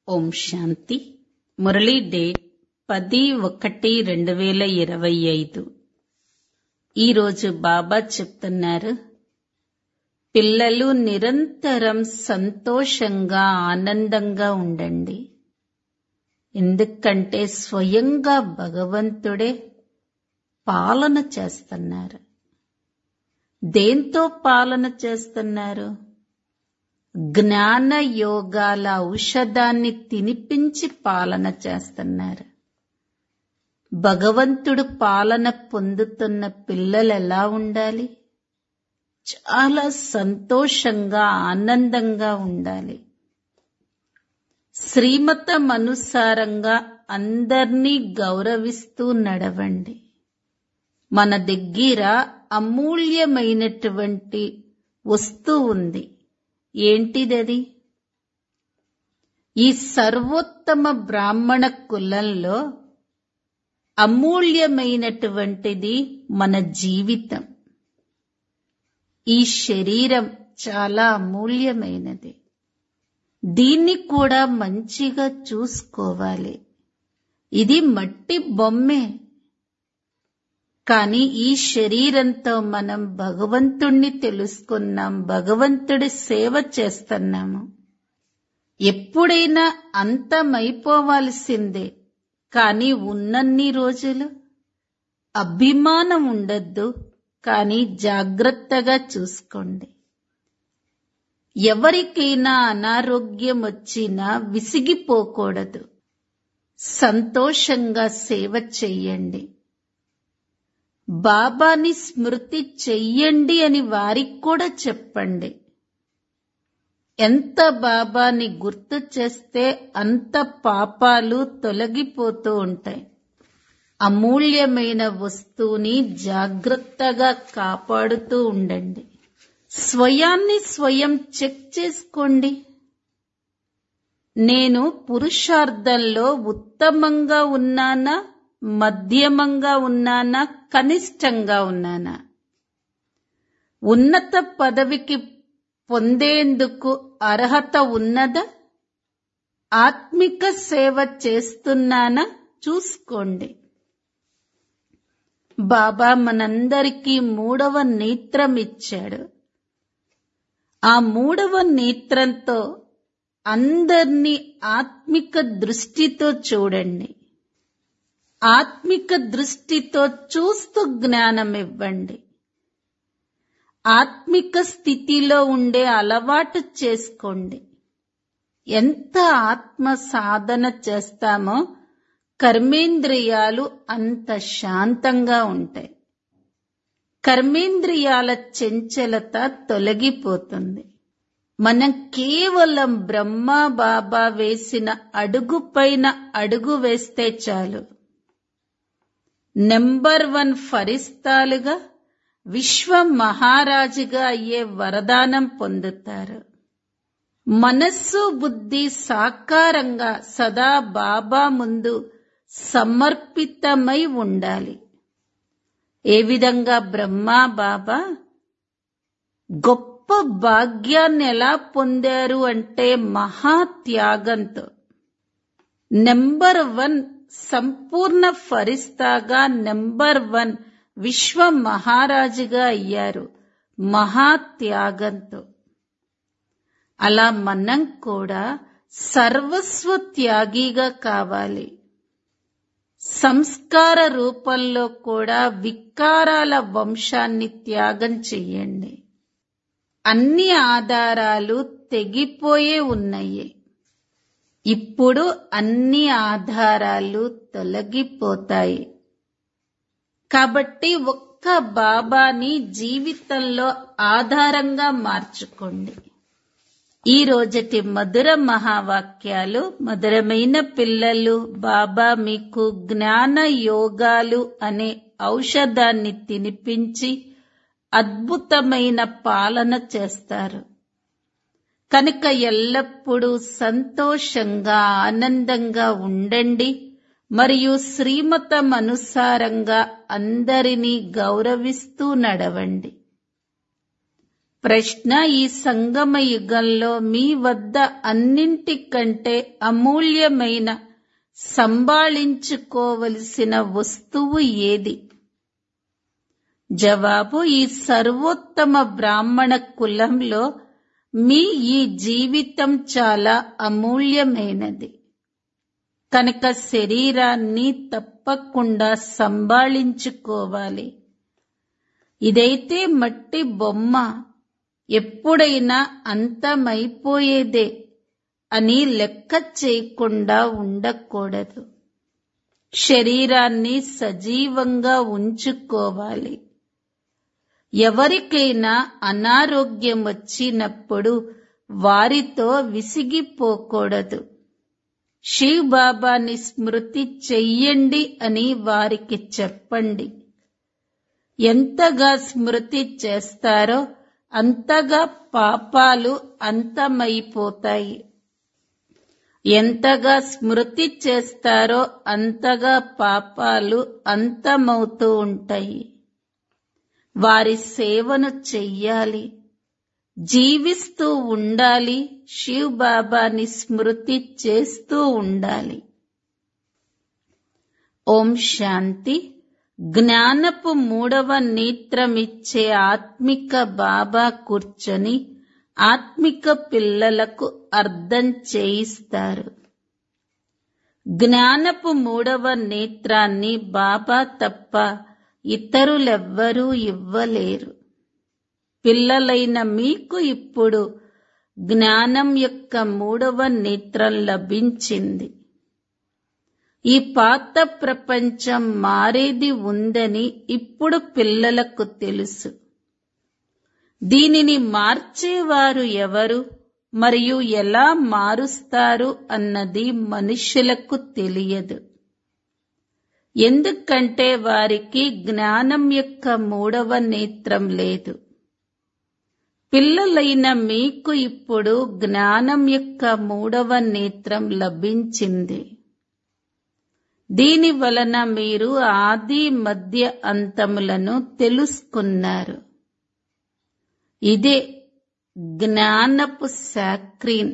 ఓం శాంతి Murali date పది ఒకటి రెండు వేల ఇరవై ఐదు ఈరోజు బాబా చెప్తున్నారు పిల్లలు నిరంతరం సంతోషంగా ఆనందంగా ఉండండి ఎందుకంటే స్వయంగా భగవంతుడే పాలన చేస్తున్నారు దేంతో పాలన చేస్తున్నారు జ్ఞాన యోగాల ఔషధాన్ని తినిపించి పాలన చేస్తున్నారు భగవంతుడు పాలన పొందుతున్న పిల్లలు ఎలా ఉండాలి చాలా సంతోషంగా ఆనందంగా ఉండాలి శ్రీమతం అనుసారంగా అందర్నీ గౌరవిస్తూ నడవండి మన దగ్గర అమూల్యమైనటువంటి వస్తువు ఉంది ఏంటిదది ఈ సర్వోత్తమ బ్రాహ్మణ కులంలో అమూల్యమైనటువంటిది మన జీవితం ఈ శరీరం చాలా అమూల్యమైనది దీన్ని కూడా మంచిగా చూసుకోవాలి ఇది మట్టి బొమ్మే కానీ ఈ శరీరంతో మనం భగవంతుణ్ణి తెలుసుకున్నాం భగవంతుడి సేవ చేస్తున్నాము ఎప్పుడైనా అంతమైపోవాల్సిందే కానీ ఉన్నన్ని రోజులు అభిమానం ఉండద్దు కానీ జాగ్రత్తగా చూసుకోండి ఎవరికైనా అనారోగ్యం వచ్చినా విసిగిపోకూడదు సంతోషంగా సేవ చెయ్యండి బాబాని స్మృతి చెయ్యండి అని వారికి కూడా చెప్పండి ఎంత బాబాని గుర్తు చేస్తే అంత పాపాలు తొలగిపోతూ ఉంటాయి అమూల్యమైన వస్తువుని జాగ్రత్తగా కాపాడుతూ ఉండండి స్వయాన్ని స్వయం చెక్ చేసుకోండి నేను పురుషార్థంలో ఉత్తమంగా ఉన్నానా మధ్యమంగా ఉన్నానా కనిష్టంగా ఉన్నానా ఉన్నత పదవికి పొందేందుకు అర్హత ఉన్నదా ఆత్మిక సేవ చేస్తున్నానా చూసుకోండి బాబా మనందరికీ మూడవ నేత్రం ఇచ్చాడు ఆ మూడవ నేత్రంతో అందర్నీ ఆత్మిక దృష్టితో చూడండి ఆత్మిక దృష్టితో చూస్తూ జ్ఞానం ఇవ్వండి ఆత్మిక స్థితిలో ఉండే అలవాటు చేసుకోండి ఎంత ఆత్మ సాధన చేస్తామో కర్మేంద్రియాలు అంత శాంతంగా ఉంటాయి కర్మేంద్రియాల చెంచలత తొలగిపోతుంది మనం కేవలం బ్రహ్మ బాబా వేసిన అడుగు పైన అడుగు వేస్తే చాలు నెంబర్ వన్ ఫరిస్తాలుగా విశ్వ మహారాజుగా అయ్యే వరదానం పొందుతారు మనస్సు బుద్ధి సాకారంగా సదా బాబా ముందు సమర్పితమై ఉండాలి ఏ విధంగా బ్రహ్మా బాబా గొప్ప భాగ్యాన్ని ఎలా పొందారు అంటే మహాత్యాగంతో నెంబర్ వన్ సంపూర్ణ ఫరిస్తాగా నెంబర్ వన్ విశ్వ మహారాజుగా అయ్యారు మహాత్యాగంతో అలా మనం కూడా సర్వస్వ త్యాగిగా కావాలి సంస్కార రూపంలో కూడా వికారాల వంశాన్ని త్యాగం చెయ్యండి అన్ని ఆధారాలు తెగిపోయే ఉన్నాయి ఇప్పుడు అన్ని ఆధారాలు తొలగిపోతాయి కాబట్టి ఒక్క బాబాని జీవితంలో ఆధారంగా మార్చుకోండి ఈ రోజటి మధుర మహావాక్యాలు మధురమైన పిల్లలు బాబా మీకు జ్ఞాన యోగాలు అనే ఔషధాన్ని తినిపించి అద్భుతమైన పాలన చేస్తారు కనుక ఎల్లప్పుడూ సంతోషంగా ఆనందంగా ఉండండి మరియు శ్రీమతం అనుసారంగా అందరినీ గౌరవిస్తూ నడవండి ప్రశ్న ఈ సంగమ యుగంలో మీ వద్ద అన్నింటికంటే అమూల్యమైన సంభాళించుకోవలసిన వస్తువు ఏది జవాబు ఈ సర్వోత్తమ బ్రాహ్మణ కులంలో మీ ఈ జీవితం చాలా అమూల్యమైనది కనుక శరీరాన్ని తప్పకుండా సంభాళించుకోవాలి ఇదైతే మట్టి బొమ్మ ఎప్పుడైనా అంతమైపోయేదే అని లెక్క చేయకుండా ఉండకూడదు శరీరాన్ని సజీవంగా ఉంచుకోవాలి ఎవరికైనా అనారోగ్యం వచ్చినప్పుడు వారితో విసిగిపోకూడదు శివ్ బాబాని స్మృతి చెయ్యండి అని వారికి చెప్పండి ఎంతగా స్మృతి చేస్తారో అంతగా పాపాలు అంతమైపోతాయి ఎంతగా స్మృతి చేస్తారో అంతగా పాపాలు అంతమవుతూ ఉంటాయి వారి సేవను చెయ్యాలి జీవిస్తూ ఉండాలి శివ్ బాబాని స్మృతి చేస్తూ ఉండాలి ఓం శాంతి జ్ఞానపు మూడవ నేత్రమిచ్చే ఆత్మిక బాబా కూర్చొని ఆత్మిక పిల్లలకు అర్థం చేయిస్తారు జ్ఞానపు మూడవ నేత్రాన్ని బాబా తప్ప ఇతరులెవ్వరూ ఇవ్వలేరు పిల్లలైన మీకు ఇప్పుడు జ్ఞానం యొక్క మూడవ నేత్రం లభించింది ఈ పాత ప్రపంచం మారేది ఉందని ఇప్పుడు పిల్లలకు తెలుసు దీనిని మార్చేవారు ఎవరు మరియు ఎలా మారుస్తారు అన్నది మనుషులకు తెలియదు ఎందుకంటే వారికి జ్ఞానం యొక్క మూడవ నేత్రం లేదు పిల్లలైన మీకు ఇప్పుడు జ్ఞానం యొక్క మూడవ నేత్రం లభించింది దీని వలన మీరు ఆది మధ్య అంతములను తెలుసుకున్నారు ఇదే జ్ఞానపు సాక్రీన్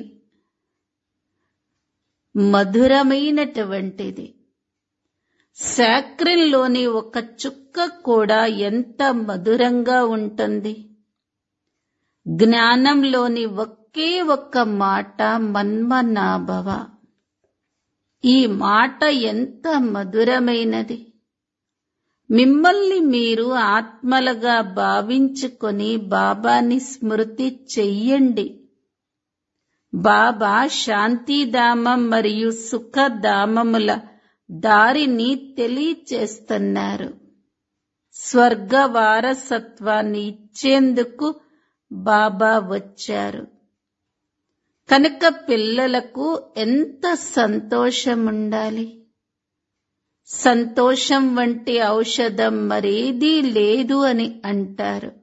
మధురమైనటువంటిది సాక్రిన్లోని ఒక చుక్క కూడా ఎంత మధురంగా ఉంటుంది జ్ఞానంలోని ఒకే ఒక్క మాట మన్మనాభవ ఈ మాట ఎంత మధురమైనది మిమ్మల్ని మీరు ఆత్మలుగా భావించుకొని బాబాని స్మృతి చెయ్యండి బాబా శాంతిధామం మరియు సుఖధామముల దారిని తెలియచేస్తున్నారు స్వర్గ వారసత్వాన్ని ఇచ్చేందుకు బాబా వచ్చారు కనుక పిల్లలకు ఎంత సంతోషం ఉండాలి సంతోషం వంటి ఔషధం మరేదీ లేదు అని అంటారు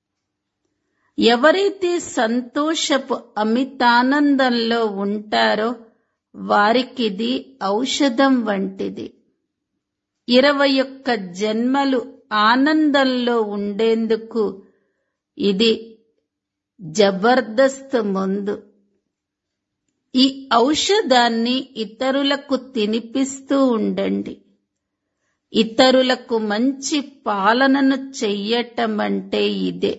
ఎవరైతే సంతోషపు అమితానందంలో ఉంటారో వారికిది ఔషధం వంటిది ఇరవై ఒక్క జన్మలు ఆనందంలో ఉండేందుకు ఇది జబర్దస్త్ ముందు ఈ ఔషధాన్ని ఇతరులకు తినిపిస్తూ ఉండండి ఇతరులకు మంచి పాలనను చెయ్యటం అంటే ఇదే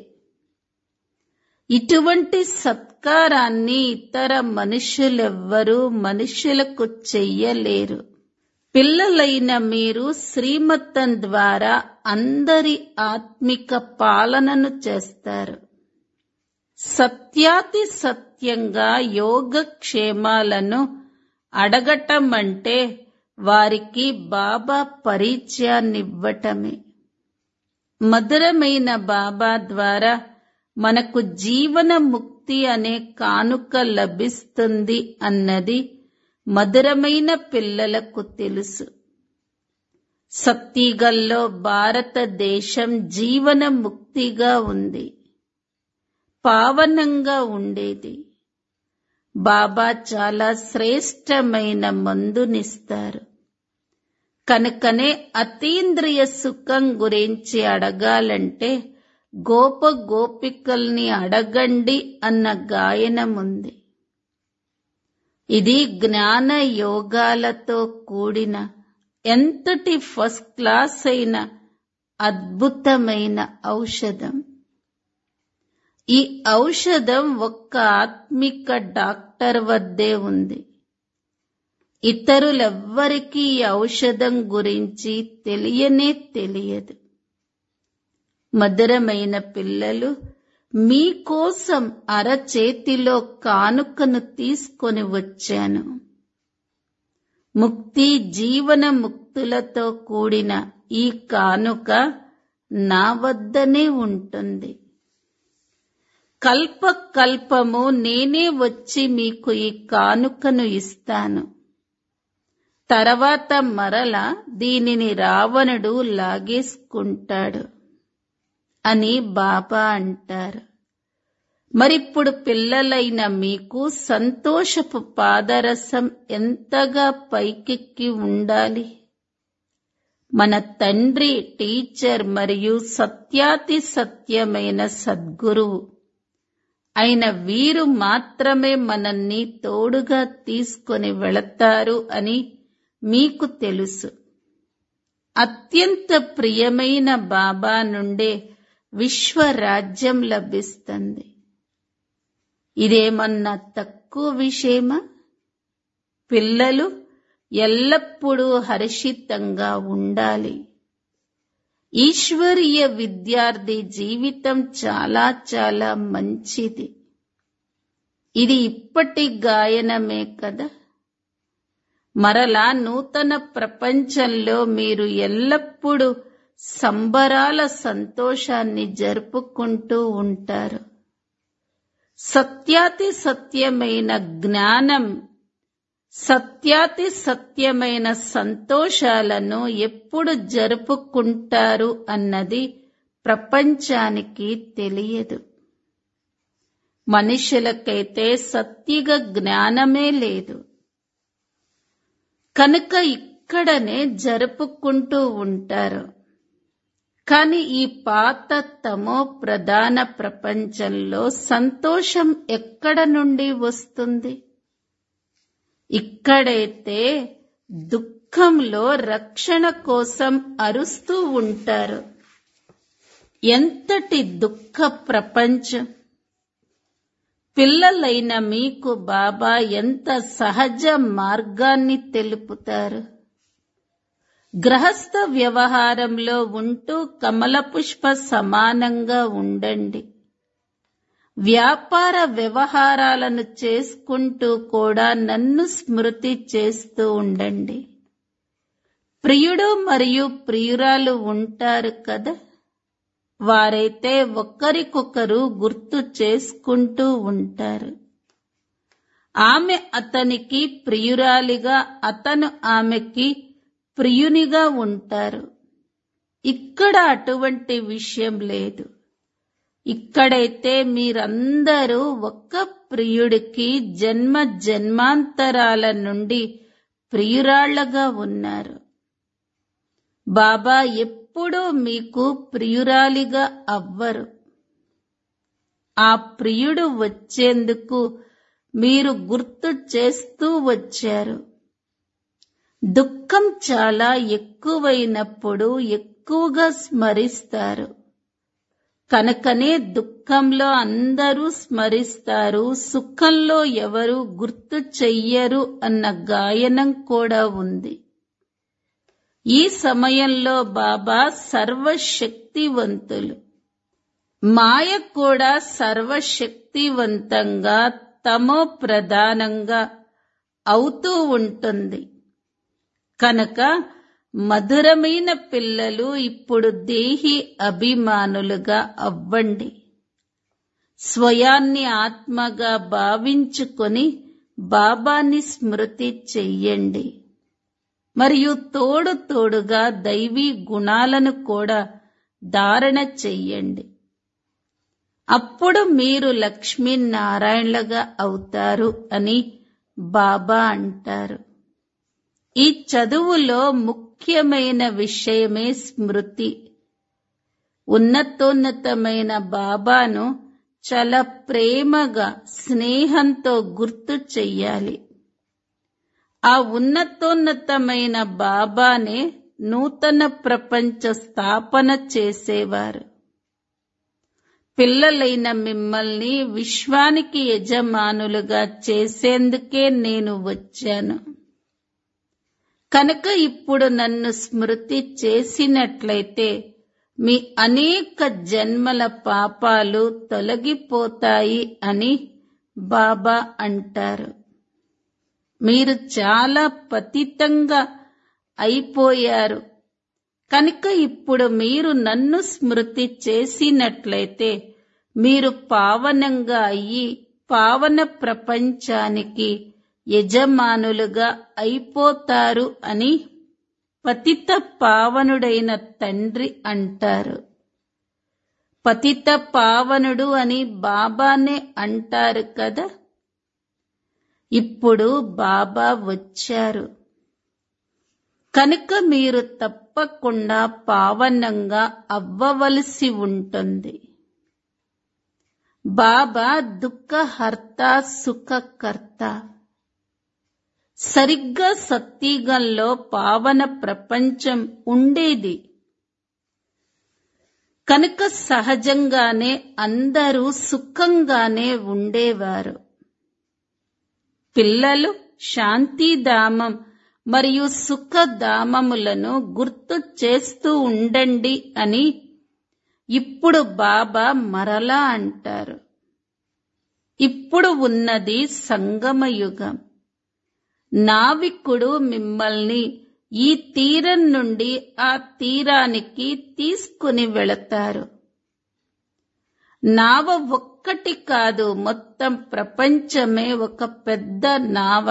ఇటువంటి సత్కారాన్ని ఇతర మనుషులెవ్వరూ మనుషులకు చెయ్యలేరు పిల్లలైన మీరు శ్రీమతం ద్వారా అందరి ఆత్మిక పాలనను చేస్తారు సత్యాతి సత్యంగా యోగక్షేమాలను అడగటం అంటే వారికి బాబా పరిచయాన్నివ్వటమే మధురమైన బాబా ద్వారా మనకు జీవన ముక్తి అనే కానుక లభిస్తుంది అన్నది మధురమైన పిల్లలకు తెలుసు సత్తిగల్లో భారతదేశం జీవన ముక్తిగా ఉంది పావనంగా ఉండేది బాబా చాలా శ్రేష్టమైన మందునిస్తారు కనుకనే అతీంద్రియ సుఖం గురించి అడగాలంటే గోప గోపికల్ని అడగండి అన్న గాయనముంది ఇది జ్ఞాన యోగాలతో కూడిన ఎంతటి ఫస్ట్ క్లాస్ అయిన అద్భుతమైన ఔషధం ఈ ఔషధం ఒక్క ఆత్మిక డాక్టర్ వద్దే ఉంది ఇతరులెవ్వరికీ ఈ ఔషధం గురించి తెలియనే తెలియదు మధురమైన పిల్లలు మీకోసం అరచేతిలో కానుకను తీసుకొని వచ్చాను ముక్తి జీవన ముక్తులతో కూడిన ఈ కానుక నా వద్దనే ఉంటుంది కల్ప కల్పము నేనే వచ్చి మీకు ఈ కానుకను ఇస్తాను తర్వాత మరల దీనిని రావణుడు లాగేసుకుంటాడు అని బాబా అంటారు మరిప్పుడు పిల్లలైన మీకు సంతోషపు పాదరసం ఎంతగా పైకెక్కి ఉండాలి మన తండ్రి టీచర్ మరియు సత్యాతి సత్యమైన సద్గురువు అయిన వీరు మాత్రమే మనల్ని తోడుగా తీసుకొని వెళతారు అని మీకు తెలుసు అత్యంత ప్రియమైన బాబా నుండే విశ్వరాజ్యం లభిస్తుంది ఇదేమన్నా తక్కువ విషయమా పిల్లలు ఎల్లప్పుడూ హర్షితంగా ఉండాలి ఈశ్వరీయ విద్యార్థి జీవితం చాలా చాలా మంచిది ఇది ఇప్పటి గాయనమే కదా మరలా నూతన ప్రపంచంలో మీరు ఎల్లప్పుడూ సంబరాల సంతోషాన్ని జరుపుకుంటూ ఉంటారు సత్యాతి సత్యమైన జ్ఞానం సత్యాతి సత్యమైన సంతోషాలను ఎప్పుడు జరుపుకుంటారు అన్నది ప్రపంచానికి తెలియదు మనుషులకైతే సత్యగ జ్ఞానమే లేదు కనుక ఇక్కడనే జరుపుకుంటూ ఉంటారు కాని ఈ పాత తమో ప్రధాన ప్రపంచంలో సంతోషం ఎక్కడ నుండి వస్తుంది ఇక్కడైతే దుఃఖంలో రక్షణ కోసం అరుస్తూ ఉంటారు ఎంతటి దుఃఖ ప్రపంచం పిల్లలైన మీకు బాబా ఎంత సహజ మార్గాన్ని తెలుపుతారు గ్రహస్థ వ్యవహారంలో ఉంటూ కమల పుష్ప సమానంగా ఉండండి వ్యాపార వ్యవహారాలను చేసుకుంటూ కూడా నన్ను స్మృతి చేస్తూ ఉండండి ప్రియుడు మరియు ప్రియురాలు ఉంటారు కదా వారైతే ఒకరికొకరు గుర్తు చేసుకుంటూ ఉంటారు ఆమె అతనికి ప్రియురాలిగా అతను ఆమెకి ప్రియునిగా ఉంటారు ఇక్కడ అటువంటి విషయం లేదు ఇక్కడైతే మీరందరూ ఒక్క ప్రియుడికి జన్మ జన్మాంతరాల నుండి ప్రియురాళ్లగా ఉన్నారు బాబా ఎప్పుడూ మీకు ప్రియురాలిగా అవ్వరు ఆ ప్రియుడు వచ్చేందుకు మీరు గుర్తు చేస్తూ వచ్చారు దుఃఖం చాలా ఎక్కువైనప్పుడు ఎక్కువగా స్మరిస్తారు కనుకనే దుఃఖంలో అందరూ స్మరిస్తారు సుఖంలో ఎవరు గుర్తు చెయ్యరు అన్న గాయనం కూడా ఉంది ఈ సమయంలో బాబా సర్వశక్తివంతులు మాయ కూడా సర్వశక్తివంతంగా తమో ప్రధానంగా అవుతూ ఉంటుంది కనుక మధురమైన పిల్లలు ఇప్పుడు దేహి అభిమానులుగా అవ్వండి స్వయాన్ని ఆత్మగా భావించుకొని బాబాని స్మృతి చెయ్యండి మరియు తోడు తోడుగా దైవీ గుణాలను కూడా ధారణ చెయ్యండి అప్పుడు మీరు లక్ష్మీనారాయణలుగా అవుతారు అని బాబా అంటారు ఈ చదువులో ముఖ్యమైన విషయమే స్మృతి ఉన్నతోన్నతమైన బాబాను చాలా ప్రేమగా స్నేహంతో గుర్తు చెయ్యాలి ఆ ఉన్నతోన్నతమైన బాబానే నూతన ప్రపంచ స్థాపన చేసేవారు పిల్లలైన మిమ్మల్ని విశ్వానికి యజమానులుగా చేసేందుకే నేను వచ్చాను కనుక ఇప్పుడు నన్ను స్మృతి చేసినట్లయితే మీ అనేక జన్మల పాపాలు తొలగిపోతాయి అని బాబా అంటారు మీరు చాలా పతితంగా అయిపోయారు కనుక ఇప్పుడు మీరు నన్ను స్మృతి చేసినట్లయితే మీరు పావనంగా అయ్యి పావన ప్రపంచానికి యజమానులుగా అయిపోతారు అని పతిత పావనుడైన తండ్రి అంటారు పతిత పావనుడు అని బాబానే అంటారు కదా ఇప్పుడు బాబా వచ్చారు కనుక మీరు తప్పకుండా పావనంగా అవ్వవలసి ఉంటుంది బాబా దుఃఖహర్త సుఖకర్త సరిగ్గా సత్యగంలో పావన ప్రపంచం ఉండేది కనుక సహజంగానే అందరూ సుఖంగానే ఉండేవారు పిల్లలు శాంతిధామం మరియు సుఖధామములను గుర్తు చేస్తూ ఉండండి అని ఇప్పుడు బాబా మరలా అంటారు ఇప్పుడు ఉన్నది సంగమయుగం నావికుడు మిమ్మల్ని ఈ తీరం నుండి ఆ తీరానికి తీసుకుని వెళతారు నావ ఒక్కటి కాదు మొత్తం ప్రపంచమే ఒక పెద్ద నావ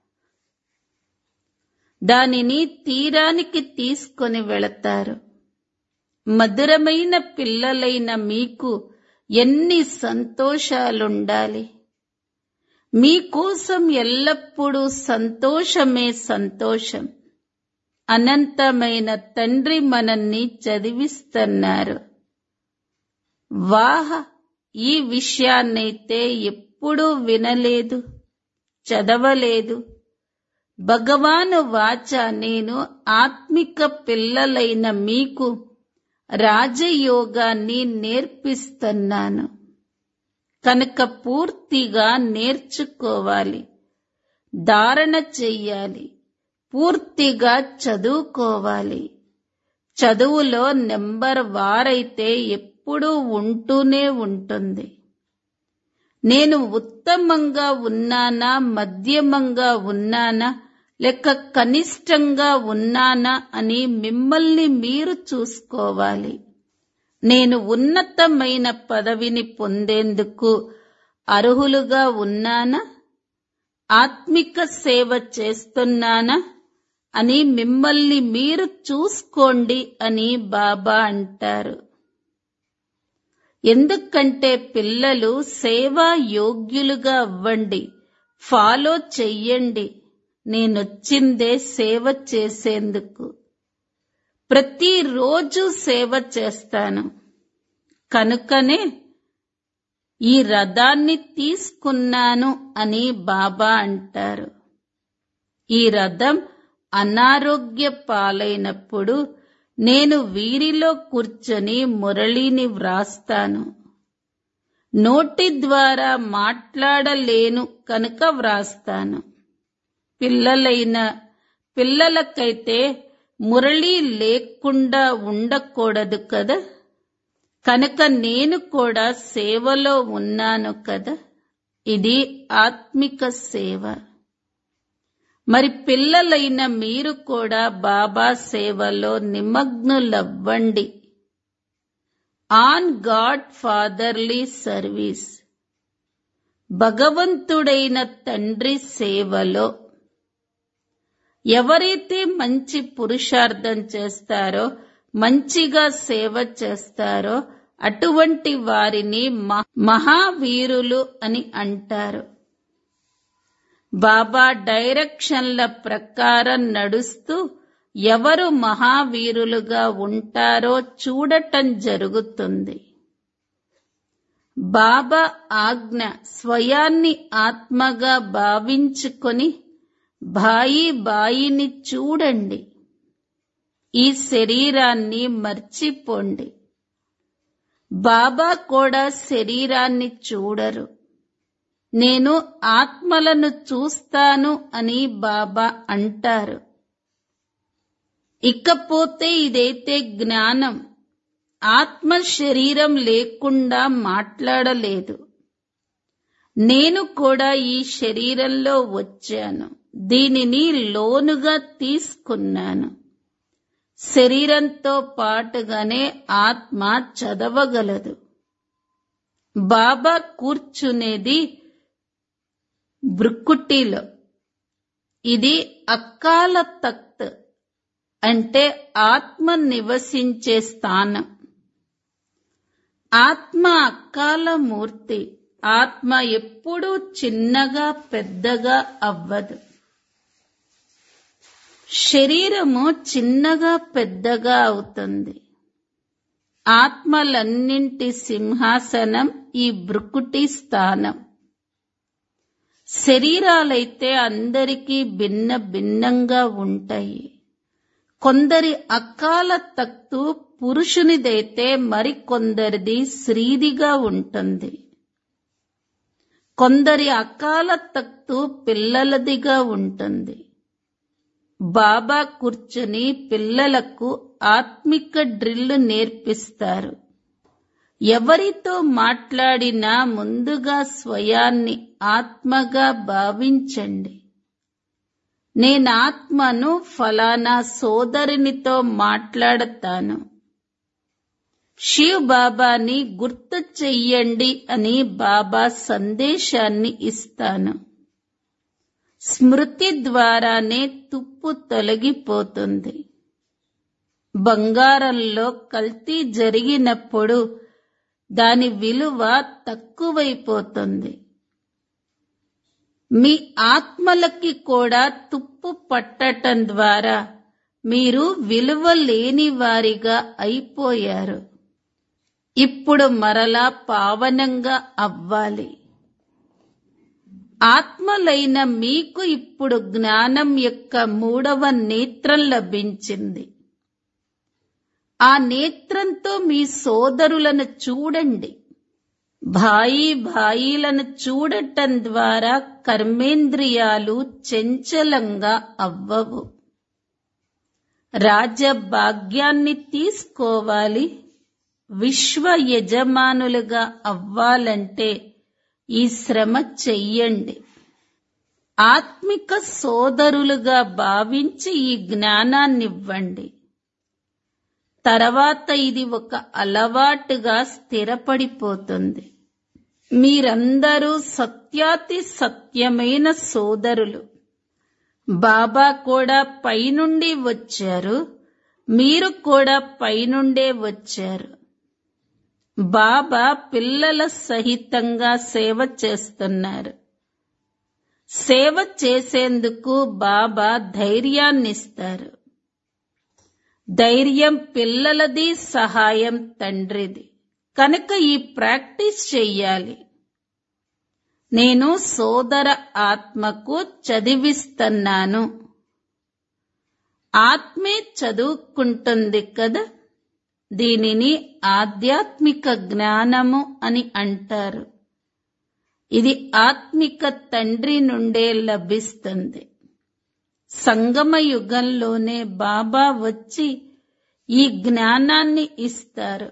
దానిని తీరానికి తీసుకొని వెళతారు మధురమైన పిల్లలైన మీకు ఎన్ని సంతోషాలుండాలి మీకోసం ఎల్లప్పుడూ సంతోషమే సంతోషం అనంతమైన తండ్రి మనల్ని చదివిస్తున్నారు వాహ ఈ విషయాన్నైతే ఎప్పుడూ వినలేదు చదవలేదు భగవాను వాచ నేను ఆత్మిక పిల్లలైన మీకు రాజయోగాన్ని నేర్పిస్తున్నాను కనుక పూర్తిగా నేర్చుకోవాలి ధారణ చెయ్యాలి పూర్తిగా చదువుకోవాలి చదువులో నెంబర్ వారైతే ఎప్పుడూ ఉంటూనే ఉంటుంది నేను ఉత్తమంగా ఉన్నానా మధ్యమంగా ఉన్నానా లేక కనిష్టంగా ఉన్నానా అని మిమ్మల్ని మీరు చూసుకోవాలి నేను ఉన్నతమైన పదవిని పొందేందుకు అర్హులుగా ఉన్నానా ఆత్మిక సేవ చేస్తున్నానా అని మిమ్మల్ని మీరు చూసుకోండి అని బాబా అంటారు ఎందుకంటే పిల్లలు సేవా యోగ్యులుగా అవ్వండి ఫాలో చెయ్యండి నేనొచ్చిందే సేవ చేసేందుకు ప్రతిరోజు సేవ చేస్తాను కనుకనే ఈ రథాన్ని తీసుకున్నాను అని బాబా అంటారు ఈ రథం అనారోగ్య పాలైనప్పుడు నేను వీరిలో కూర్చొని మురళిని వ్రాస్తాను నోటి ద్వారా మాట్లాడలేను కనుక వ్రాస్తాను పిల్లలైన పిల్లలకైతే మురళి లేకుండా ఉండకూడదు కదా కనుక నేను కూడా సేవలో ఉన్నాను కదా ఇది ఆత్మిక సేవ మరి పిల్లలైన మీరు కూడా బాబా సేవలో నిమగ్నులవ్వండి ఆన్ గాడ్ ఫాదర్లీ సర్వీస్ భగవంతుడైన తండ్రి సేవలో ఎవరైతే మంచి పురుషార్థం చేస్తారో మంచిగా సేవ చేస్తారో అటువంటి వారిని మ- మహావీరులు అని అంటారు బాబా డైరెక్షన్ల ప్రకారం నడుస్తూ ఎవరు మహావీరులుగా ఉంటారో చూడటం జరుగుతుంది బాబా ఆజ్ఞ స్వయాన్ని ఆత్మగా భావించుకొని బాయి బాయిని చూడండి ఈ శరీరాన్ని మర్చిపోండి బాబా కూడా శరీరాన్ని చూడరు నేను ఆత్మలను చూస్తాను అని బాబా అంటారు ఇకపోతే ఇదైతే జ్ఞానం ఆత్మ శరీరం లేకుండా మాట్లాడలేదు నేను కూడా ఈ శరీరంలో వచ్చాను దీనిని లోనుగా తీసుకున్నాను శరీరంతో పాటుగానే ఆత్మ చదవగలదు బాబా కూర్చునేది బ్రుక్కుటిలో ఇది అక్కాల తఖ్త్ అంటే ఆత్మ నివసించే స్థానం ఆత్మ అక్కాల మూర్తి ఆత్మ ఎప్పుడూ చిన్నగా పెద్దగా అవ్వదు శరీరము చిన్నగా పెద్దగా అవుతుంది ఆత్మలన్నింటి సింహాసనం ఈ బ్రుకుటి స్థానం శరీరాలైతే అందరికీ భిన్న భిన్నంగా ఉంటాయి కొందరి అకాల తక్తు పురుషునిదైతే మరికొందరిది స్త్రీదిగా ఉంటుంది కొందరి అకాల తక్తు పిల్లలదిగా ఉంటుంది బాబా కూర్చుని పిల్లలకు ఆత్మిక డ్రిల్ నేర్పిస్తారు ఎవరితో మాట్లాడినా ముందుగా స్వయాన్ని ఆత్మగా భావించండి నేనాత్మను ఫలానా సోదరునితో మాట్లాడతాను శివ్ బాబాని గుర్తు చెయ్యండి అని బాబా సందేశాన్ని ఇస్తాను స్మృతి ద్వారానే తుప్పు తొలగిపోతుంది బంగారంలో కల్తీ జరిగినప్పుడు దాని విలువ తక్కువైపోతుంది మీ ఆత్మలకి కూడా తుప్పు పట్టటం ద్వారా మీరు విలువ లేని వారిగా అయిపోయారు ఇప్పుడు మరలా పావనంగా అవ్వాలి ఆత్మలైన మీకు ఇప్పుడు జ్ఞానం యొక్క మూడవ నేత్రం లభించింది ఆ నేత్రంతో మీ సోదరులను చూడండి భాయి భాయిలను చూడటం ద్వారా కర్మేంద్రియాలు చంచలంగా అవ్వవు రాజభాగ్యాన్ని తీసుకోవాలి విశ్వ యజమానులుగా అవ్వాలంటే ఈ శ్రమ చెయ్యండి ఆత్మిక సోదరులుగా భావించి ఈ జ్ఞానాన్నివ్వండి తర్వాత ఇది ఒక అలవాటుగా స్థిరపడిపోతుంది మీరందరూ సత్యాతి సత్యమైన సోదరులు బాబా కూడా పైనుండి వచ్చారు మీరు కూడా పైనుండే వచ్చారు బాబా పిల్లల సహితంగా సేవ చేస్తున్నారు సేవ చేసేందుకు బాబా ధైర్యాన్నిస్తారు ధైర్యం పిల్లలది సహాయం తండ్రిది కనుక ఈ ప్రాక్టీస్ చెయ్యాలి నేను సోదర ఆత్మకు చదివిస్తున్నాను ఆత్మే చదువుకుంటుంది కదా దీనిని ఆధ్యాత్మిక జ్ఞానము అని అంటారు ఇది ఆత్మిక తండ్రి నుండే లభిస్తుంది సంగమ యుగంలోనే బాబా వచ్చి ఈ జ్ఞానాన్ని ఇస్తారు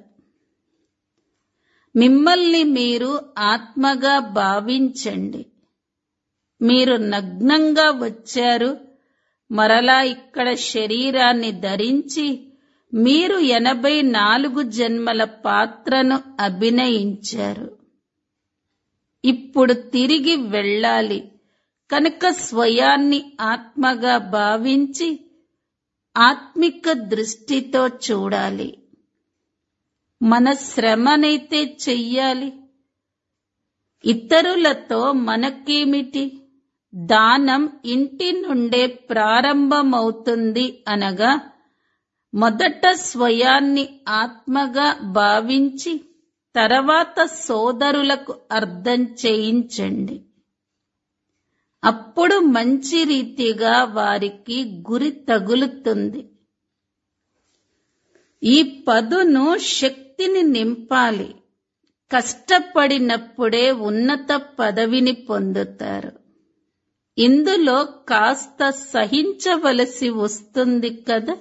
మిమ్మల్ని మీరు ఆత్మగా భావించండి మీరు నగ్నంగా వచ్చారు మరలా ఇక్కడ శరీరాన్ని ధరించి మీరు ఎనభై నాలుగు జన్మల పాత్రను అభినయించారు ఇప్పుడు తిరిగి వెళ్ళాలి కనుక స్వయాన్ని ఆత్మగా భావించి ఆత్మిక దృష్టితో చూడాలి మన శ్రమనైతే చెయ్యాలి ఇతరులతో మనకేమిటి దానం ఇంటి నుండే ప్రారంభమవుతుంది అనగా మొదట స్వయాన్ని ఆత్మగా భావించి తర్వాత సోదరులకు అర్థం చేయించండి అప్పుడు మంచి రీతిగా వారికి గురి తగులుతుంది ఈ పదును శక్తిని నింపాలి కష్టపడినప్పుడే ఉన్నత పదవిని పొందుతారు ఇందులో కాస్త సహించవలసి వస్తుంది కదా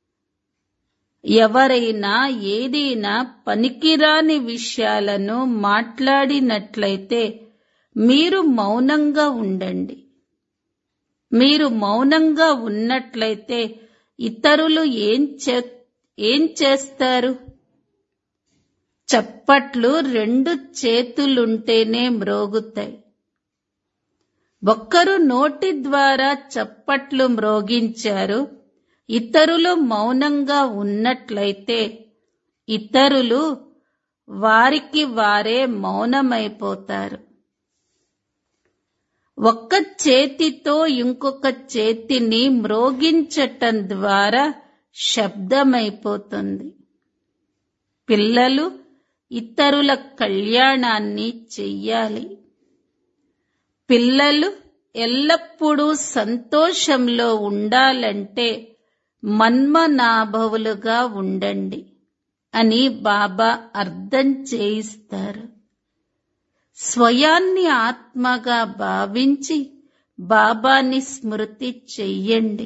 ఎవరైనా ఏదైనా పనికిరాని విషయాలను మాట్లాడినట్లయితే మీరు మౌనంగా ఉండండి మీరు మౌనంగా ఉన్నట్లయితే ఇతరులు ఏం చే ఏం చేస్తారు చప్పట్లు రెండు చేతులుంటేనే మ్రోగుతాయి ఒక్కరు నోటి ద్వారా చప్పట్లు మ్రోగించారు ఇతరులు మౌనంగా ఉన్నట్లయితే ఇతరులు వారికి వారే మౌనమైపోతారు ఒక్క చేతితో ఇంకొక చేతిని మ్రోగించటం ద్వారా శబ్దమైపోతుంది పిల్లలు ఇతరుల కళ్యాణాన్ని చెయ్యాలి పిల్లలు ఎల్లప్పుడూ సంతోషంలో ఉండాలంటే మన్మనాభవులుగా ఉండండి అని బాబా అర్థం చేయిస్తారు స్వయాన్ని ఆత్మగా భావించి బాబాని స్మృతి చెయ్యండి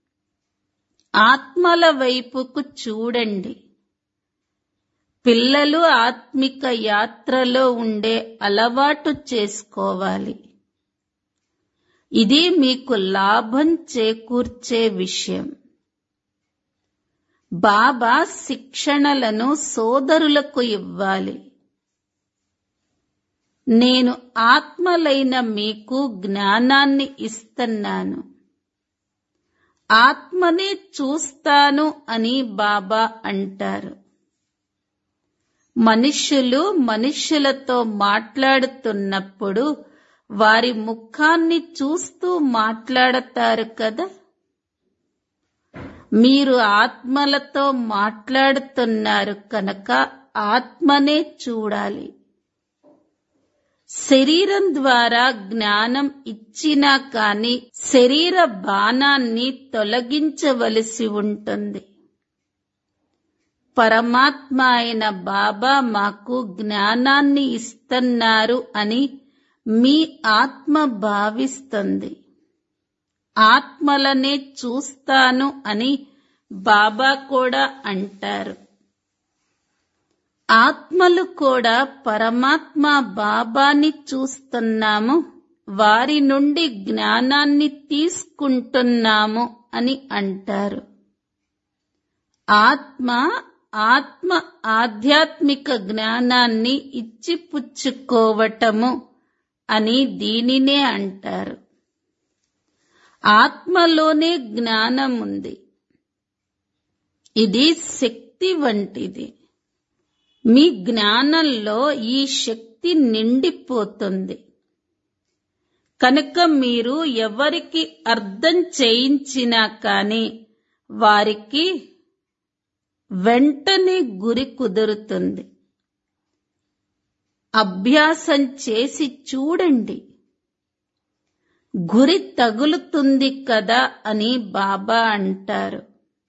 ఆత్మల వైపుకు చూడండి పిల్లలు ఆత్మిక యాత్రలో ఉండే అలవాటు చేసుకోవాలి ఇది మీకు లాభం చేకూర్చే విషయం బాబా శిక్షణలను సోదరులకు ఇవ్వాలి నేను ఆత్మలైన మీకు జ్ఞానాన్ని ఇస్తున్నాను ఆత్మనే చూస్తాను అని బాబా అంటారు మనుష్యులు మనుష్యులతో మాట్లాడుతున్నప్పుడు వారి ముఖాన్ని చూస్తూ మాట్లాడతారు కదా మీరు ఆత్మలతో మాట్లాడుతున్నారు కనుక ఆత్మనే చూడాలి శరీరం ద్వారా జ్ఞానం ఇచ్చినా కాని శరీర బాణాన్ని తొలగించవలసి ఉంటుంది పరమాత్మ అయిన బాబా మాకు జ్ఞానాన్ని ఇస్తున్నారు అని మీ ఆత్మ భావిస్తుంది ఆత్మలనే చూస్తాను అని బాబా కూడా అంటారు ఆత్మలు కూడా పరమాత్మ బాబాని చూస్తున్నాము వారి నుండి జ్ఞానాన్ని తీసుకుంటున్నాము అని అంటారు ఆత్మ ఆత్మ ఆధ్యాత్మిక జ్ఞానాన్ని ఇచ్చిపుచ్చుకోవటము అని దీనినే అంటారు ఆత్మలోనే జ్ఞానం ఉంది ఇది శక్తి వంటిది మీ జ్ఞానంలో ఈ శక్తి నిండిపోతుంది కనుక మీరు ఎవరికి అర్థం చేయించినా కాని వారికి వెంటనే గురి కుదురుతుంది అభ్యాసం చేసి చూడండి గురి తగులుతుంది కదా అని బాబా అంటారు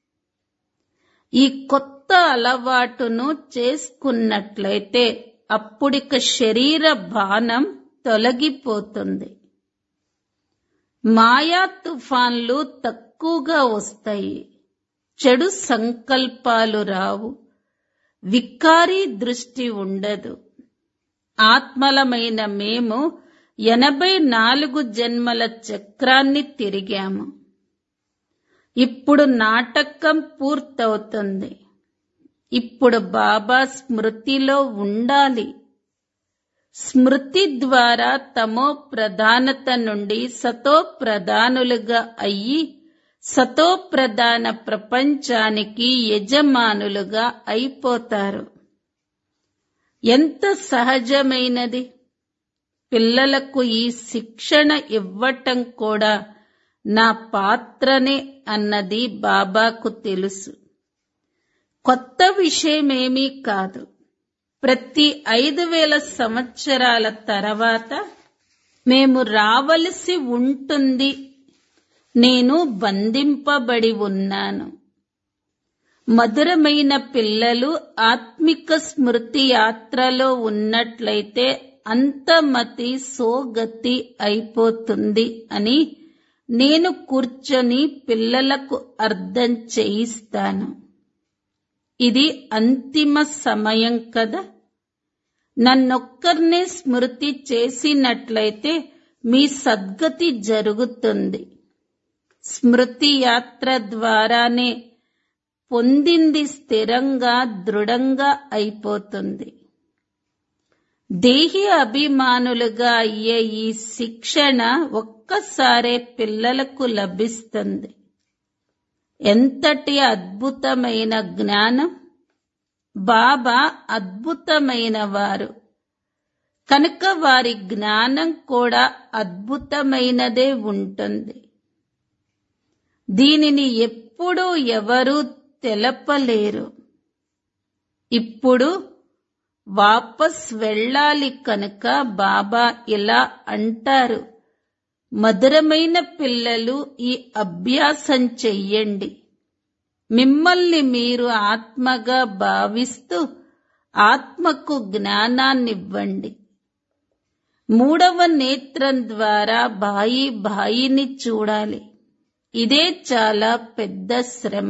ఈ కొత్త అలవాటును చేసుకున్నట్లయితే అప్పుడిక శరీర బాణం తొలగిపోతుంది మాయా తుఫాన్లు తక్కువగా వస్తాయి చెడు సంకల్పాలు రావు వికారీ దృష్టి ఉండదు ఆత్మలమైన మేము ఎనభై నాలుగు జన్మల చక్రాన్ని తిరిగాము ఇప్పుడు నాటకం పూర్తవుతుంది ఇప్పుడు బాబా స్మృతిలో ఉండాలి స్మృతి ద్వారా తమో ప్రధానత నుండి సతో ప్రధానులుగా అయ్యి సతో ప్రధాన ప్రపంచానికి యజమానులుగా అయిపోతారు ఎంత సహజమైనది పిల్లలకు ఈ శిక్షణ ఇవ్వటం కూడా నా పాత్రనే అన్నది బాబాకు తెలుసు కొత్త విషయమేమీ కాదు ప్రతి ఐదు వేల సంవత్సరాల తర్వాత మేము రావలసి ఉంటుంది నేను బంధింపబడి ఉన్నాను మధురమైన పిల్లలు ఆత్మిక స్మృతి యాత్రలో ఉన్నట్లయితే అంతమతి సోగతి అయిపోతుంది అని నేను కూర్చొని పిల్లలకు అర్థం చేయిస్తాను ఇది అంతిమ సమయం కదా నన్నొక్కరినే స్మృతి చేసినట్లయితే మీ సద్గతి జరుగుతుంది స్మృతి యాత్ర ద్వారానే పొందింది స్థిరంగా దృఢంగా అయిపోతుంది దేహి అభిమానులుగా అయ్యే ఈ శిక్షణ ఒక్కసారే పిల్లలకు లభిస్తుంది ఎంతటి అద్భుతమైన జ్ఞానం బాబా అద్భుతమైన వారు కనుక వారి జ్ఞానం కూడా అద్భుతమైనదే ఉంటుంది దీనిని ఎప్పుడూ ఎవరూ తెలపలేరు ఇప్పుడు వాపస్ వెళ్ళాలి కనుక బాబా ఇలా అంటారు మధురమైన పిల్లలు ఈ అభ్యాసం చెయ్యండి మిమ్మల్ని మీరు ఆత్మగా భావిస్తూ ఆత్మకు జ్ఞానాన్నివ్వండి మూడవ నేత్రం ద్వారా బాయి బాయిని చూడాలి ఇదే చాలా పెద్ద శ్రమ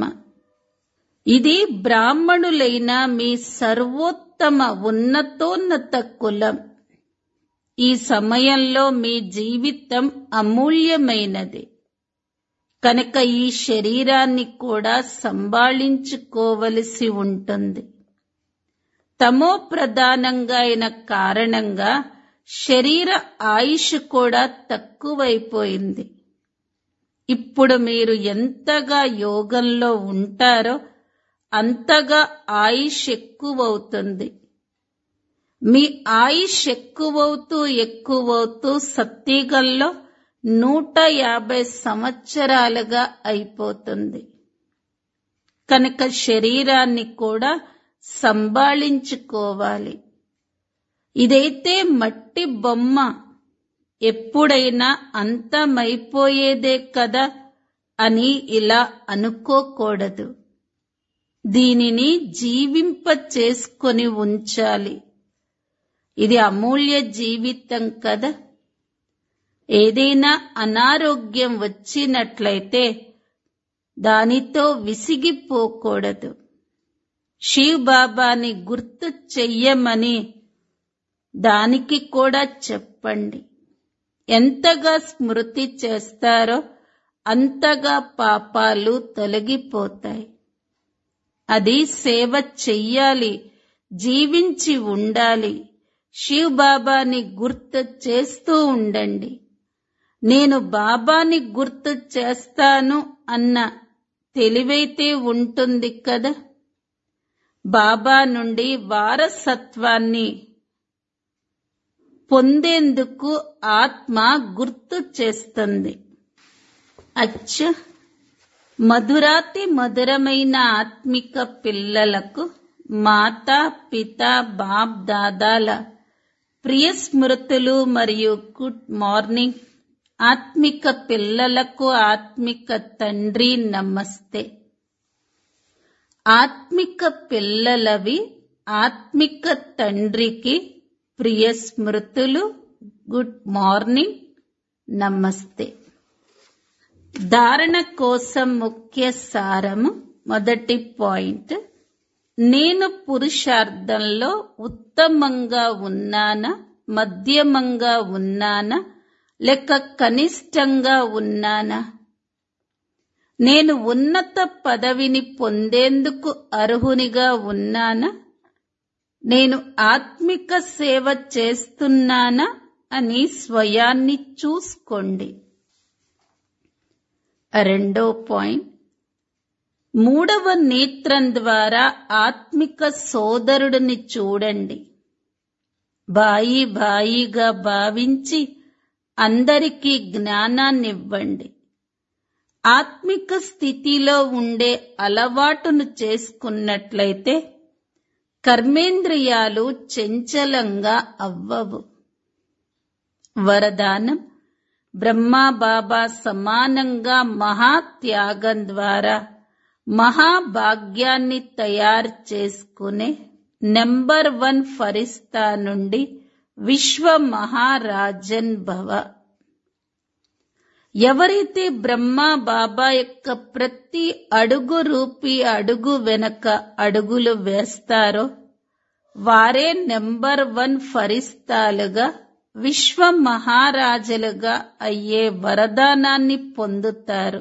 ఇది బ్రాహ్మణులైన మీ సర్వోత్తమ ఉన్నతోన్నత కులం ఈ సమయంలో మీ జీవితం అమూల్యమైనది కనుక ఈ శరీరాన్ని కూడా సంభాళించుకోవలసి ఉంటుంది తమో ప్రధానంగా అయిన కారణంగా శరీర ఆయుష్ కూడా తక్కువైపోయింది ఇప్పుడు మీరు ఎంతగా యోగంలో ఉంటారో అంతగా ఆయుష్ ఎక్కువవుతుంది మీ ఆయుష్ ఎక్కువవుతూ ఎక్కువవుతూ సత్తిగల్లో నూట యాభై సంవత్సరాలుగా అయిపోతుంది కనుక శరీరాన్ని కూడా సంభాళించుకోవాలి ఇదైతే మట్టి బొమ్మ ఎప్పుడైనా అంతమైపోయేదే కదా అని ఇలా అనుకోకూడదు దీనిని జీవింప చేసుకొని ఉంచాలి ఇది అమూల్య జీవితం కదా ఏదైనా అనారోగ్యం వచ్చినట్లయితే దానితో విసిగిపోకూడదు శివ్ బాబాని గుర్తు చెయ్యమని దానికి కూడా చెప్పండి ఎంతగా స్మృతి చేస్తారో అంతగా పాపాలు తొలగిపోతాయి అది సేవ చెయ్యాలి జీవించి ఉండాలి శివ్ బాబాని గుర్తు చేస్తూ ఉండండి నేను బాబాని గుర్తు చేస్తాను అన్న తెలివైతే ఉంటుంది కదా బాబా నుండి వారసత్వాన్ని పొందేందుకు ఆత్మ గుర్తు చేస్తుంది అచ్చ మధురాతి మధురమైన ఆత్మిక పిల్లలకు మాతా పిత బాప్ దాదాల ప్రియ స్మృతులు మరియు గుడ్ మార్నింగ్ ఆత్మిక పిల్లలకు ఆత్మిక తండ్రి నమస్తే ఆత్మిక పిల్లలవి ఆత్మిక తండ్రికి ప్రియ స్మృతులు గుడ్ మార్నింగ్ నమస్తే ధారణ కోసం ముఖ్య సారము మొదటి పాయింట్ నేను పురుషార్థంలో ఉత్తమంగా ఉన్నానా మధ్యమంగా ఉన్నానా లేక కనిష్టంగా ఉన్నానా నేను ఉన్నత పదవిని పొందేందుకు అర్హునిగా ఉన్నానా నేను ఆత్మిక సేవ చేస్తున్నానా అని స్వయాన్ని చూసుకోండి రెండో పాయింట్ మూడవ నేత్రం ద్వారా ఆత్మిక సోదరుడిని చూడండి బాయి బాయిగా భావించి అందరికీ జ్ఞానాన్నివ్వండి ఆత్మిక స్థితిలో ఉండే అలవాటును చేసుకున్నట్లయితే కర్మేంద్రియాలు చంచలంగా అవ్వవు వరదానం బ్రహ్మా బాబా సమానంగా మహాత్యాగం ద్వారా మహాభాగ్యాన్ని తయారు చేసుకునే నెంబర్ వన్ ఫరిస్తా నుండి విశ్వ మహారాజన్ భవ ఎవరైతే బ్రహ్మా బాబా యొక్క ప్రతి అడుగు రూపీ అడుగు వెనక అడుగులు వేస్తారో వారే నెంబర్ వన్ ఫరిస్తాలుగా విశ్వ మహారాజులుగా అయ్యే వరదానాన్ని పొందుతారు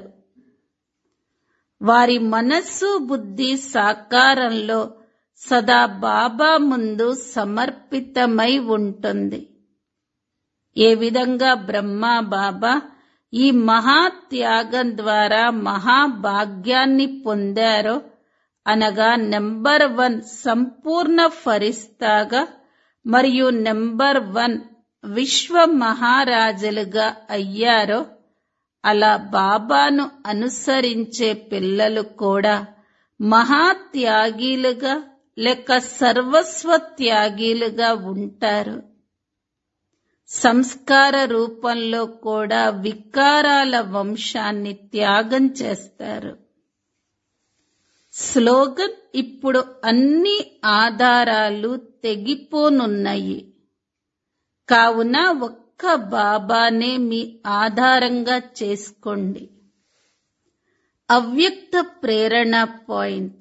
వారి మనస్సు బుద్ధి సాకారంలో సదా బాబా ముందు సమర్పితమై ఉంటుంది ఏ విధంగా బ్రహ్మా బాబా ఈ మహాత్యాగం ద్వారా మహాభాగ్యాన్ని పొందారో అనగా నెంబర్ వన్ సంపూర్ణ ఫరిస్తాగా మరియు నెంబర్ వన్ విశ్వ మహారాజులుగా అయ్యారో అలా బాబాను అనుసరించే పిల్లలు కూడా మహాత్యాగీలుగా లేక సర్వస్వ త్యాగీలుగా ఉంటారు సంస్కార రూపంలో కూడా వికారాల వంశాన్ని త్యాగం చేస్తారు స్లోగన్ ఇప్పుడు అన్ని ఆధారాలు తెగిపోనున్నాయి కావున ఒక్క బాబానే మీ ఆధారంగా చేసుకోండి అవ్యక్త ప్రేరణ పాయింట్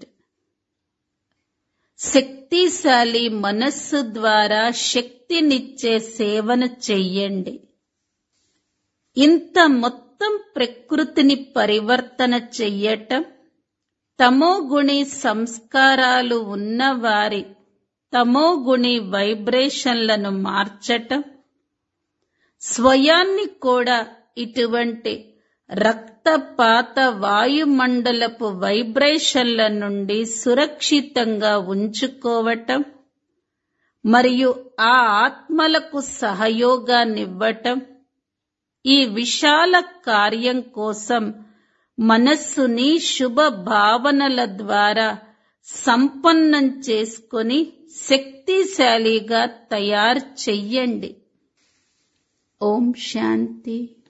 శక్తిశాలి మనస్సు ద్వారా శక్తినిచ్చే సేవను చెయ్యండి ఇంత మొత్తం ప్రకృతిని పరివర్తన చెయ్యటం తమోగుణి సంస్కారాలు ఉన్నవారి తమోగుణి వైబ్రేషన్లను మార్చటం స్వయాన్ని కూడా ఇటువంటి రక్తపాత వాయుమండలపు వైబ్రేషన్ల నుండి సురక్షితంగా ఉంచుకోవటం మరియు ఆ ఆత్మలకు సహయోగాన్నివ్వటం ఈ విశాల కార్యం కోసం మనస్సుని శుభ భావనల ద్వారా సంపన్నం చేసుకొని శక్తిశాలిగా తయారు చెయ్యండి ఓం శాంతి